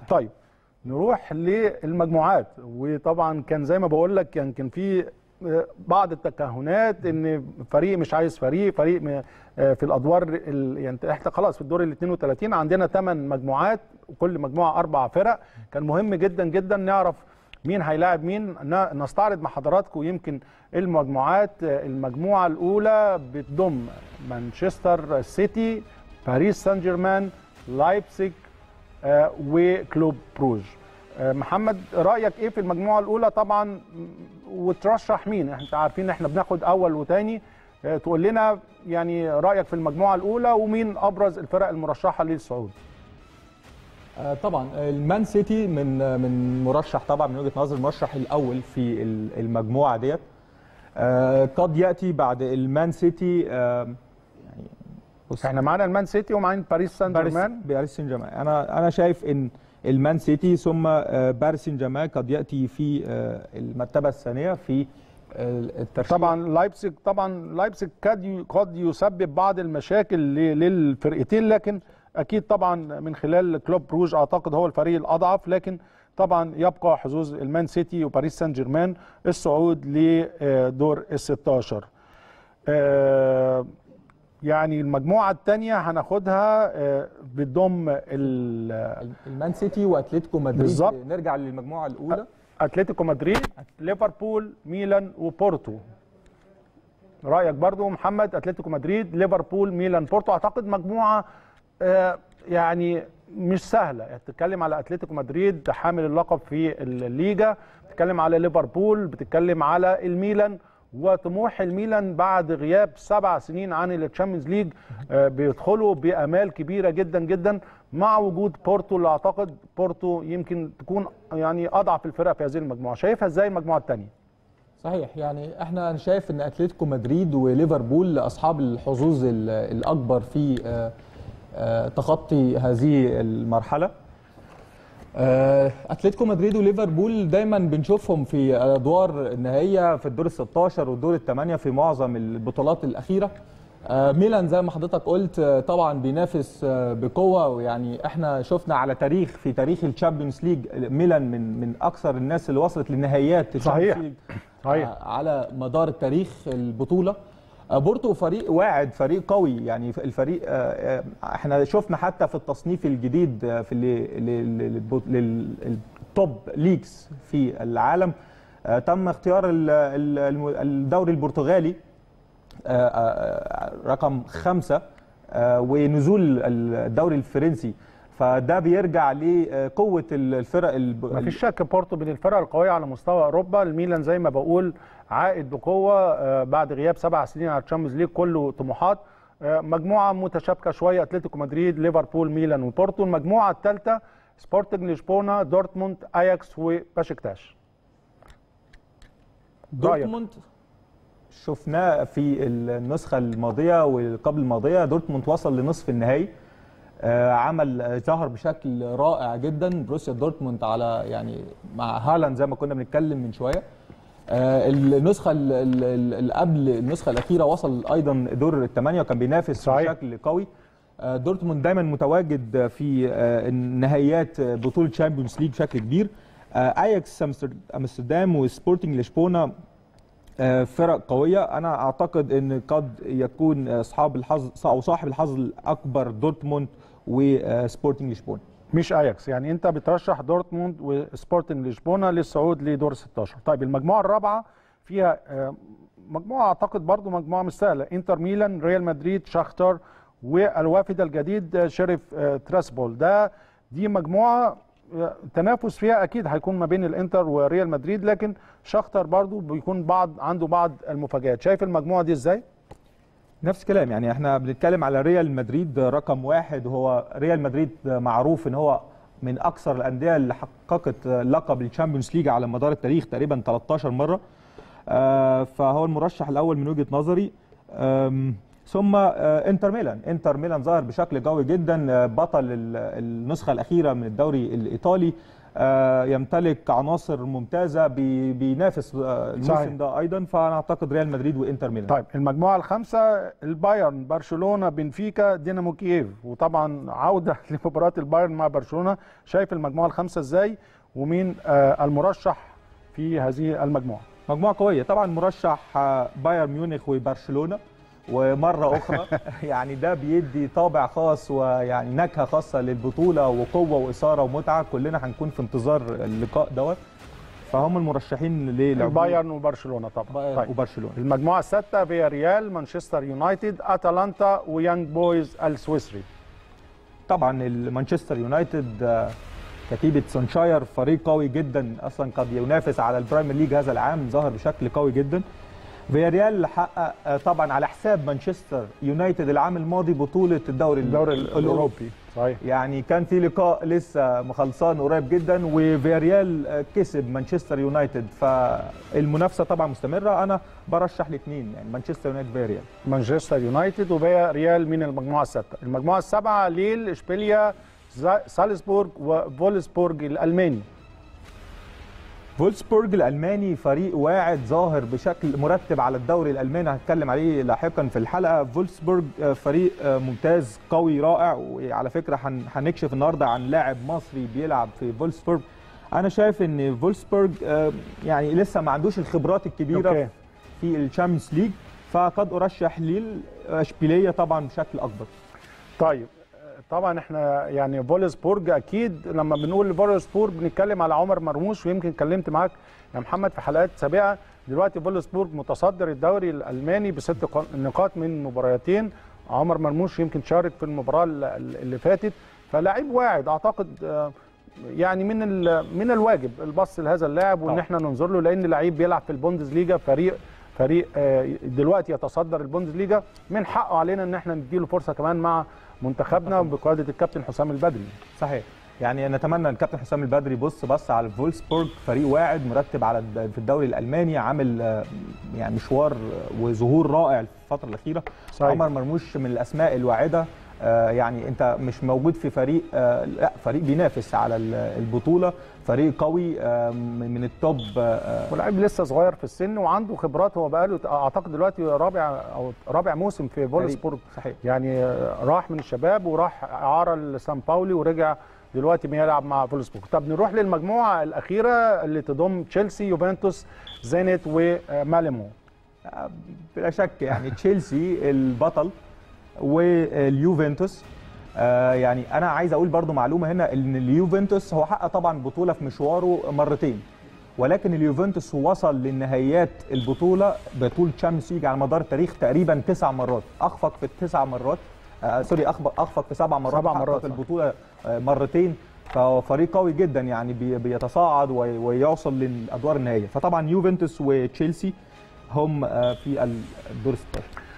طيب نروح للمجموعات وطبعا كان زي ما بقول لك كان كان في بعض التكهنات ان فريق مش عايز فريق فريق م- في الادوار ال- يعني احنا خلاص في الدور ال 32 عندنا 8 مجموعات وكل مجموعه اربع فرق كان مهم جدا جدا نعرف مين هيلاعب مين ن- نستعرض مع حضراتكم يمكن المجموعات المجموعه الاولى بتضم مانشستر سيتي باريس سان جيرمان لايبسيج آه، وكلوب بروج آه، محمد رايك ايه في المجموعه الاولى طبعا م- وترشح مين احنا عارفين ان احنا بناخد اول وثاني تقول لنا يعني رايك في المجموعه الاولى ومين ابرز الفرق المرشحه للصعود آه، طبعا المان سيتي من آه، من مرشح طبعا من وجهه نظري المرشح الاول في ال- المجموعه ديت آه، قد ياتي بعد المان سيتي آه، يعني بص احنا معانا المان سيتي ومعانا باريس سان باريس جيرمان باريس سان جيرمان انا انا شايف ان المان سيتي ثم آه، باريس سان جيرمان قد ياتي في آه، المرتبه الثانيه في آه، الترشيح طبعا لايبسيج طبعا لايبسيج قد ي- قد يسبب بعض المشاكل ل- للفرقتين لكن اكيد طبعا من خلال كلوب بروج اعتقد هو الفريق الاضعف لكن طبعا يبقى حظوظ المان سيتي وباريس سان جيرمان الصعود لدور ال 16 آه، يعني المجموعه الثانيه هناخدها آه، بتضم ال- المان سيتي واتلتيكو مدريد بالظبط. نرجع للمجموعه الاولى اتلتيكو مدريد ليفربول ميلان وبورتو رايك برضو محمد اتلتيكو مدريد ليفربول ميلان بورتو اعتقد مجموعه آه، يعني مش سهله يعني بتتكلم على اتلتيكو مدريد حامل اللقب في الليجا بتتكلم على ليفربول بتتكلم على الميلان وطموح الميلان بعد غياب سبع سنين عن التشامبيونز ليج آه، بيدخلوا بامال كبيره جدا جدا مع وجود بورتو اللي اعتقد بورتو يمكن تكون يعني اضعف الفرق في هذه المجموعه شايفها ازاي المجموعه الثانيه صحيح يعني احنا انا شايف ان اتلتيكو مدريد وليفربول اصحاب الحظوظ ال- الاكبر في آه، آه، تخطي هذه المرحله آه، اتلتيكو مدريد وليفربول دايما بنشوفهم في ادوار النهائيه في الدور ال 16 والدور الثمانيه في معظم البطولات الاخيره آه، ميلان زي ما حضرتك قلت آه، طبعا بينافس آه، بقوه ويعني احنا شفنا على تاريخ في تاريخ الشامبيونز ليج ميلان من من اكثر الناس اللي وصلت للنهائيات صحيح. الشامبيونز ليج صحيح. آه، على مدار التاريخ البطوله آه، بورتو فريق واعد فريق قوي يعني الفريق آه، آه، احنا شفنا حتى في التصنيف الجديد آه، في التوب ليجز في العالم آه، تم اختيار ال- ال- الم- الدوري البرتغالي آه، آه، رقم خمسة آه، ونزول الدوري الفرنسي فده بيرجع لقوة الفرق الب- ما فيش شك بورتو من الفرق القويه على مستوى اوروبا الميلان زي ما بقول عائد بقوه آه، بعد غياب سبع سنين على الشامبيونز ليج كله طموحات آه، مجموعه متشابكه شويه اتلتيكو مدريد ليفربول ميلان وبورتو المجموعه الثالثه سبورتنج لشبونه دورتموند اياكس وباشكتاش رأيك؟ دورتموند شفناه في النسخة الماضية وقبل الماضية دورتموند وصل لنصف النهائي آه، عمل آه، ظهر بشكل رائع جدا بروسيا دورتموند على يعني مع هالاند زي ما كنا بنتكلم من شويه آه، النسخه ال- ال- ال- اللي قبل النسخه الاخيره وصل ايضا دور الثمانيه وكان بينافس صحيح. بشكل قوي آه، دورتموند دايما متواجد في آه، نهائيات بطوله تشامبيونز ليج بشكل كبير آه، اياكس أمستر- امستردام وسبورتنج لشبونه آه، فرق قويه انا اعتقد ان قد يكون اصحاب الحظ او صاحب الحظ الاكبر دورتموند وسبورتنج لشبونه مش اياكس يعني انت بترشح دورتموند وسبورتنج لشبونه للصعود لدور 16 طيب المجموعه الرابعه فيها آه، مجموعه اعتقد برضو مجموعه مش سهله انتر ميلان ريال مدريد شاختار والوافد الجديد آه، شريف آه، تراسبول ده دي مجموعه آه، تنافس فيها اكيد هيكون ما بين الانتر وريال مدريد لكن شاختار برضو بيكون بعض عنده بعض المفاجآت شايف المجموعه دي ازاي نفس الكلام يعني احنا بنتكلم على ريال مدريد رقم واحد وهو ريال مدريد معروف ان هو من اكثر الانديه اللي حققت لقب الشامبيونز ليج على مدار التاريخ تقريبا 13 مره آه، فهو المرشح الاول من وجهه نظري آم، ثم آه، انتر ميلان انتر ميلان ظهر بشكل قوي جدا آه، بطل ال- النسخه الاخيره من الدوري الايطالي آه، يمتلك عناصر ممتازه بي- بينافس آه، صحيح. الموسم ده ايضا فانا اعتقد ريال مدريد وانتر ميلان طيب المجموعه الخامسه البايرن برشلونه بنفيكا دينامو كييف وطبعا عوده لمباراه البايرن مع برشلونه شايف المجموعه الخامسه ازاي ومين آه المرشح في هذه المجموعه مجموعه قويه طبعا مرشح آه، بايرن ميونخ وبرشلونه ومره اخرى يعني ده بيدي طابع خاص ويعني نكهه خاصه للبطوله وقوه واثاره ومتعه كلنا هنكون في انتظار اللقاء دوت فهم المرشحين للعبور البايرن وبرشلونه طبعا بايرن طيب. وبرشلونه المجموعه السادسه فيا ريال مانشستر يونايتد اتلانتا ويانج بويز السويسري طبعا مانشستر يونايتد آه، كتيبه سونشاير فريق قوي جدا اصلا قد ينافس على البرايمير ليج هذا العام ظهر بشكل قوي جدا فياريال حقق آه، طبعا على حساب مانشستر يونايتد العام الماضي بطوله الدوري الدوري الأوروبي. الاوروبي صحيح يعني كان في لقاء لسه مخلصان قريب جدا وفياريال آه، كسب مانشستر يونايتد فالمنافسه طبعا مستمره انا برشح الاثنين يعني مانشستر يونايتد فياريال مانشستر يونايتد وفيا ريال من المجموعه السادسه المجموعه السابعه ليل اشبيليا زا- سالزبورج وفولسبورج الالماني فولسبورج الالماني فريق واعد ظاهر بشكل مرتب على الدوري الالماني هنتكلم عليه لاحقا في الحلقه فولسبورج آه، فريق آه، ممتاز قوي رائع وعلى فكره هن- هنكشف النهارده عن لاعب مصري بيلعب في فولسبورج انا شايف ان فولسبورج آه، يعني لسه ما عندوش الخبرات الكبيره أوكي. في الشامبيونز ليج فقد ارشح ليل اشبيليه طبعا بشكل اكبر طيب طبعا احنا يعني فولسبورج اكيد لما بنقول فولسبورج بنتكلم على عمر مرموش ويمكن اتكلمت معاك يا محمد في حلقات سابقه دلوقتي فولسبورج متصدر الدوري الالماني بست قا- نقاط من مباراتين عمر مرموش يمكن شارك في المباراه ال- ال- اللي فاتت فلاعب واعد اعتقد آه، يعني من ال- من الواجب البص لهذا اللاعب وان طبعا. احنا ننظر له لان لعيب بيلعب في البوندسليجا فريق فريق آه، دلوقتي يتصدر البوندسليجا من حقه علينا ان احنا نديله فرصه كمان مع منتخبنا بقياده الكابتن حسام البدري صحيح يعني نتمنى الكابتن حسام البدري يبص بص على فولسبورج فريق واعد مرتب على الد- في الدوري الالماني عامل آه، يعني مشوار آه، وظهور رائع في الفتره الاخيره صحيح. عمر مرموش من الاسماء الواعده آه، يعني انت مش موجود في فريق آه، لا فريق بينافس على ال- البطوله فريق قوي آه، من من التوب آه، ولاعيب لسه صغير في السن وعنده خبرات هو بقاله اعتقد دلوقتي رابع او رابع موسم في فولسبورج صحيح يعني آه، راح من الشباب وراح اعاره لسان باولي ورجع دلوقتي بيلعب مع فولسبورج طب نروح للمجموعه الاخيره اللي تضم تشيلسي يوفنتوس زينت وماليمو آه، بلا شك يعني تشيلسي البطل واليوفنتوس آه، يعني انا عايز اقول برضو معلومه هنا ان اليوفنتوس هو حقق طبعا بطوله في مشواره مرتين ولكن اليوفنتوس وصل للنهائيات البطوله بطوله تشامبيونز ليج على مدار التاريخ تقريبا تسع مرات اخفق في التسع مرات آه سوري اخفق اخفق في سبع مرات سبع حقق مرات، في صح. البطوله آه مرتين فهو فريق قوي جدا يعني بي- بيتصاعد وي- ويوصل للادوار النهائيه فطبعا يوفنتوس وتشيلسي هم آه، في الدور 16